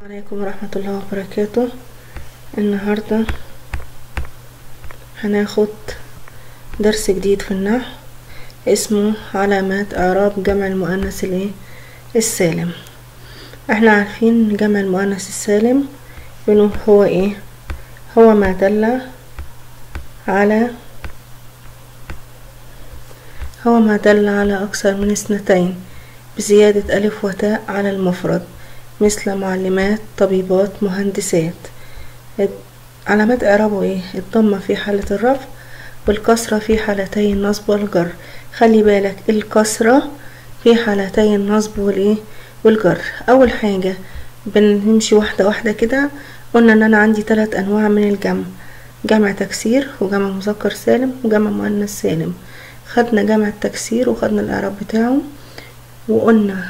عليكم ورحمة الله وبركاته النهاردة هناخد درس جديد في النحو اسمه علامات اعراب جمع المؤنث الايه السالم احنا عارفين جمع المؤنث السالم بنقول هو ايه هو ما دل على هو ما دل على اكثر من اثنتين بزيادة الف وتاء على المفرد مثل معلمات طبيبات مهندسات علامات اعرابه ايه الضمة في حالة الرفع والكسرة في حالتي النصب والجر خلي بالك الكسرة في حالتي النصب والايه والجر اول حاجة بنمشي واحدة واحدة كده قلنا ان انا عندي ثلاث انواع من الجمع جمع تكسير وجمع مذكر سالم وجمع مؤنث سالم خدنا جمع التكسير وخدنا الاعراب بتاعه وقلنا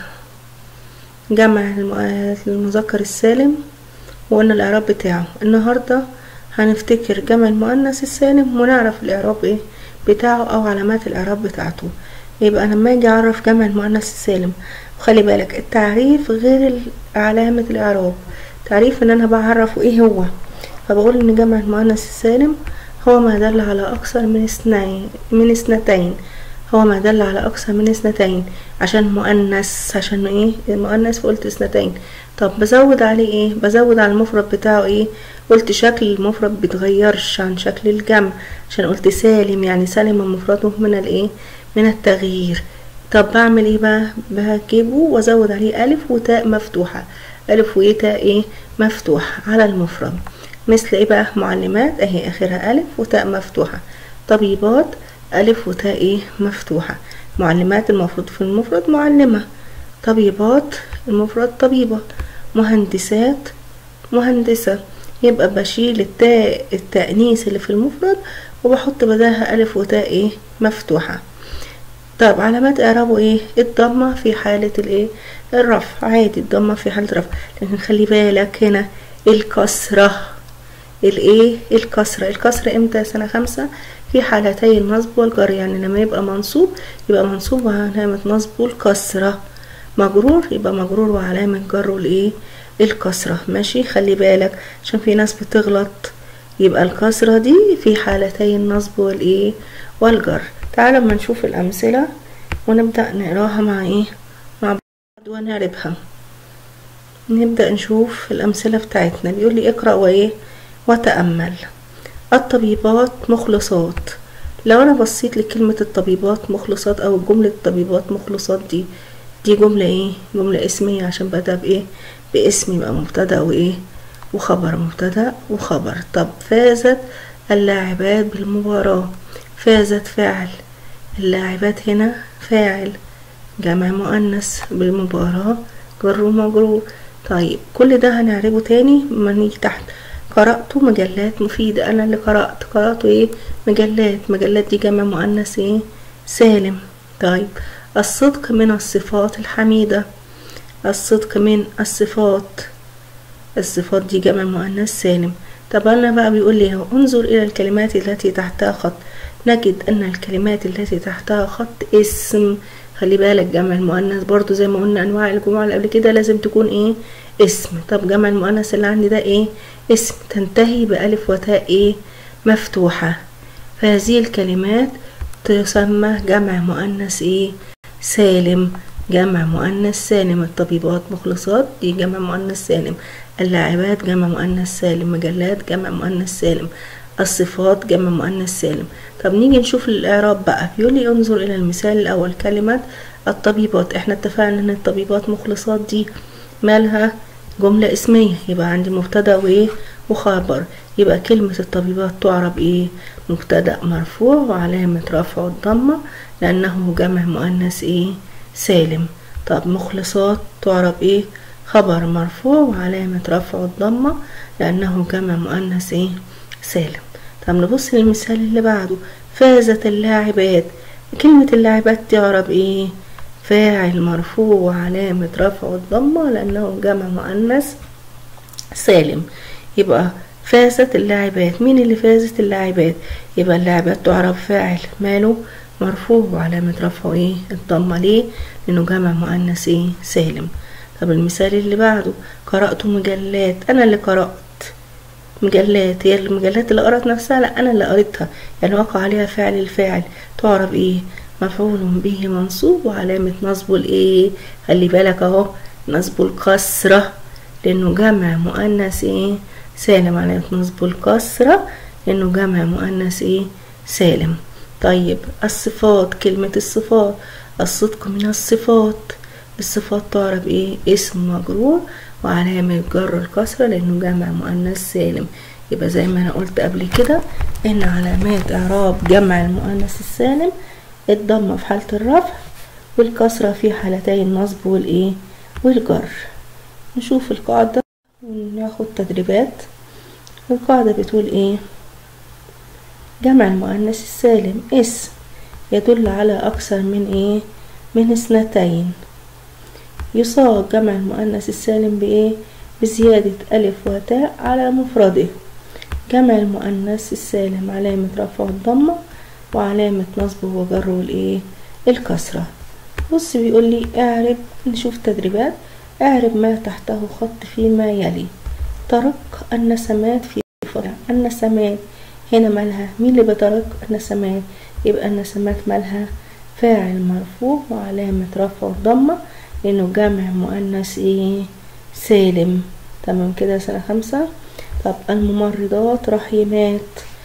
جمع المذكر السالم وقلنا الاعراب بتاعه النهارده هنفتكر جمع المؤنث السالم ونعرف الاعراب ايه بتاعه او علامات الاعراب بتاعته يبقى لما اجي اعرف جمع المؤنث السالم وخلي بالك التعريف غير علامة الاعراب تعريف ان انا بعرفه ايه هو فبقول ان جمع المؤنث السالم هو ما دل على اكثر من اثنين من اثنتين هو ما دل على اكثر من اثنتين عشان مؤنث عشان ايه المؤنث فقلت اثنتين طب بزود عليه ايه بزود على المفرد بتاعه ايه قلت شكل المفرد بيتغيرش عن شكل الجمع عشان قلت سالم يعني سالم مفرده من الايه من التغيير طب بعمل ايه بقى بجيبه وازود عليه الف وتاء مفتوحه الف وتاء ايه مفتوح على المفرد مثل ايه بقى معلمات اهي اخرها الف وتاء مفتوحه طبيبات ألف وتاء إيه مفتوحة معلمات المفروض في المفرد معلمة طبيبات المفرد طبيبة مهندسات مهندسة يبقى بشيل التاء التأنيث اللي في المفرد وبحط بداها ألف وتاء إيه مفتوحة طب علامات إعرابه إيه الضمة في حالة الإيه الرفع عادي الضمة في حالة الرفع لكن خلي بالك هنا الكسرة الإيه الكسرة الكسرة إمتى سنة خمسة في حالتي النصب والجر يعني لما يبقى منصوب يبقى منصوب وعلامة نصبه الكسرة مجرور يبقى مجرور وعلامة جره الايه الكسرة ماشي خلي بالك عشان في ناس بتغلط يبقى الكسرة دي في حالتي النصب والايه والجر تعالى اما نشوف الأمثلة ونبدأ نقراها مع ايه مع بعض ونعربها نبدأ نشوف الأمثلة بتاعتنا بيقول لي اقرأ وايه وتأمل الطبيبات مخلصات لو انا بصيت لكلمة الطبيبات مخلصات او جملة الطبيبات مخلصات دي دي جملة ايه جملة اسمية عشان بدأ بايه باسم يبقى مبتدأ وايه وخبر مبتدأ وخبر طب فازت اللاعبات بالمباراة فازت فاعل اللاعبات هنا فاعل جمع مؤنث بالمباراة جر ومجرور طيب كل ده هنعربه تاني ما نيجي تحت قرأت مجلات مفيدة أنا اللي قرأت قرأت إيه مجلات مجلات دي جمع مؤنث إيه سالم طيب الصدق من الصفات الحميدة الصدق من الصفات الصفات دي جمع مؤنث سالم طب أنا بقى بيقول لي هو انظر إلى الكلمات التي تحتها خط نجد أن الكلمات التي تحتها خط اسم خلي بالك جمع المؤنث برضو زي ما قلنا أنواع الجموع اللي قبل كده لازم تكون إيه اسم طب جمع المؤنث اللي عندي ده إيه اسم تنتهي بألف وتاء إيه مفتوحة فهذه الكلمات تسمى جمع مؤنث إيه سالم جمع مؤنث سالم الطبيبات مخلصات دي جمع مؤنث سالم اللاعبات جمع مؤنث سالم مجلات جمع مؤنث سالم الصفات جمع مؤنث سالم طب نيجي نشوف الإعراب بقى بيقول لي انظر إلى المثال الأول كلمة الطبيبات احنا اتفقنا ان الطبيبات مخلصات دي مالها جملة اسمية يبقى عندي مبتدأ وايه وخبر يبقى كلمة الطبيبات تعرب ايه مبتدأ مرفوع وعلامة رفعه الضمة لأنه جمع مؤنث ايه سالم طب مخلصات تعرب ايه خبر مرفوع وعلامة رفعه الضمة لأنه جمع مؤنث ايه سالم طب نبص للمثال اللي بعده فازت اللاعبات كلمة اللاعبات تعرب ايه فاعل مرفوع وعلامة رفعه الضمة لأنه جمع مؤنث سالم يبقى فازت اللاعبات مين اللي فازت اللاعبات يبقى اللاعبات تعرب فاعل ماله مرفوع وعلامة رفعه ايه الضمة ليه لأنه جمع مؤنث ايه سالم طب المثال اللي بعده قرأت مجلات أنا اللي قرأت مجلات هي المجلات اللي قرأت نفسها لا أنا اللي قريتها يعني وقع عليها فعل الفاعل تعرف ايه مفعول به منصوب وعلامة نصبه الايه خلي بالك اهو نصبه الكسرة لأنه جمع مؤنث ايه سالم علامة نصبه الكسرة لأنه جمع مؤنث ايه سالم طيب الصفات كلمة الصفات الصدق من الصفات الصفات تعرف ايه اسم مجرور وعلامة جر الكسرة لأنه جمع مؤنث سالم يبقى زي ما أنا قلت قبل كده إن علامات إعراب جمع المؤنث السالم الضمة في حالة الرفع والكسرة في حالتي النصب والإيه والجر نشوف القاعدة وناخد تدريبات القاعدة بتقول إيه جمع المؤنث السالم اسم يدل على أكثر من إيه من اثنتين يصاغ جمع المؤنث السالم بإيه بزيادة ألف وتاء على مفرده جمع المؤنث السالم علامة رفع الضمة وعلامة نصبه وجره الإيه الكسرة بص بيقول لي اعرب نشوف تدريبات اعرب ما تحته خط فيما يلي ترك النسمات في فرع النسمات هنا مالها مين اللي بترك النسمات يبقى النسمات مالها فاعل مرفوع وعلامة رفع الضمة لأنه جمع مؤنث إيه سالم تمام كده سنة خمسة طب الممرضات رحيمات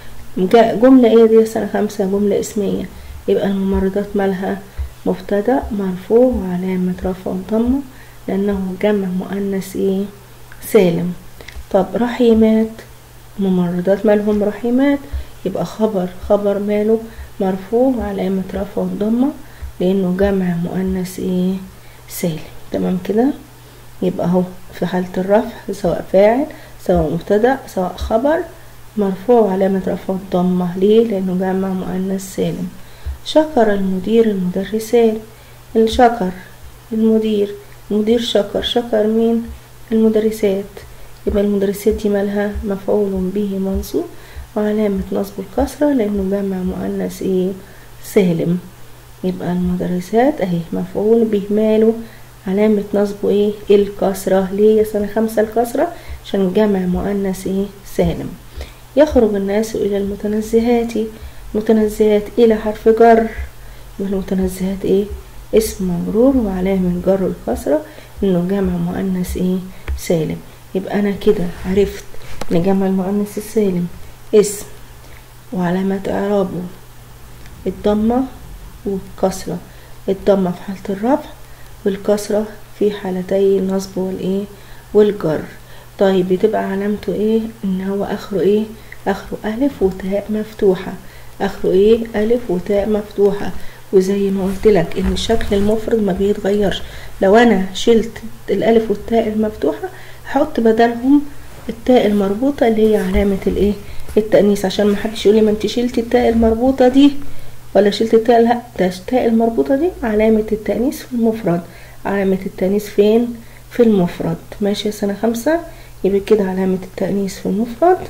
جملة ايه دي سنة خمسة جملة اسمية يبقى الممرضات مالها مبتدأ مرفوع وعلامة رفع الضمة لأنه جمع مؤنث ايه سالم طب رحيمات ممرضات مالهم رحيمات يبقى خبر خبر ماله مرفوع وعلامة رفع الضمة لأنه جمع مؤنث ايه سالم تمام كده يبقى اهو في حالة الرفع سواء فاعل سواء مبتدأ سواء خبر مرفوع علامة رفع الضمة ليه لأنه جمع مؤنث سالم شكر المدير المدرسات الشكر المدير المدير شكر شكر مين المدرسات يبقى المدرسات دي مالها مفعول به منصوب وعلامة نصب الكسرة لأنه جمع مؤنث ايه سالم يبقى المدرسات اهي مفعول به ماله علامة نصبه ايه الكسرة ليه يا سنة خمسة الكسرة عشان جمع مؤنث ايه سالم يخرج الناس إلى المتنزهات متنزهات إلى حرف جر والمتنزهات ايه اسم مجرور وعلامة جر الكسرة انه جمع مؤنث ايه سالم يبقى انا كده عرفت ان جمع المؤنث السالم اسم وعلامة اعرابه الضمة والكسرة الضمة في حالة الرفع والكسرة في حالتي النصب والايه والجر طيب بتبقى علامته ايه ان هو اخره ايه اخره الف وتاء مفتوحة اخره ايه الف وتاء مفتوحة وزي ما قلت لك ان شكل المفرد ما بيتغيرش لو انا شلت الالف والتاء المفتوحة هحط بدلهم التاء المربوطة اللي هي علامة الايه التأنيث عشان ما حدش يقول لي ما انت شلتي التاء المربوطة دي ولا شلت التاء لا ده التاء المربوطة دي علامة التأنيث في المفرد علامة التأنيث فين في المفرد ماشي يا سنة خمسة يبقى كده علامة التأنيث في المفرد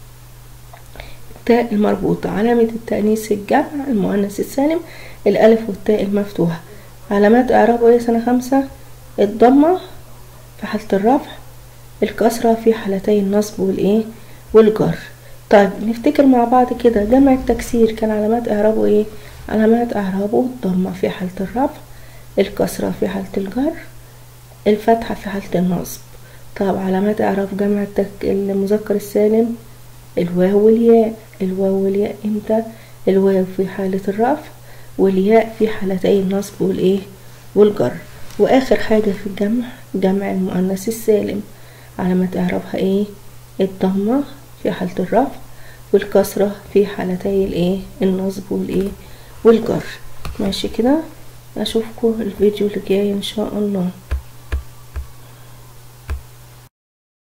التاء المربوطة علامة التأنيث الجمع المؤنث السالم الألف والتاء المفتوحة علامات إعرابه إيه سنة خمسة الضمة في حالة الرفع الكسرة في حالتي النصب والإيه والجر طيب نفتكر مع بعض كده جمع التكسير كان علامات إعرابه إيه علامات إعرابه الضمة في حالة الرفع الكسرة في حالة الجر الفتحة في حالة النصب طب علامات إعراب جمع التك... المذكر السالم الواو والياء الواو والياء امتى الواو في حالة الرفع والياء في حالتي النصب والايه والجر واخر حاجة في الجمع جمع المؤنث السالم علامة اعرابها ايه الضمة في حالة الرفع والكسرة في حالتي الايه النصب والايه والجر ماشي كده اشوفكم الفيديو اللي جاي ان شاء الله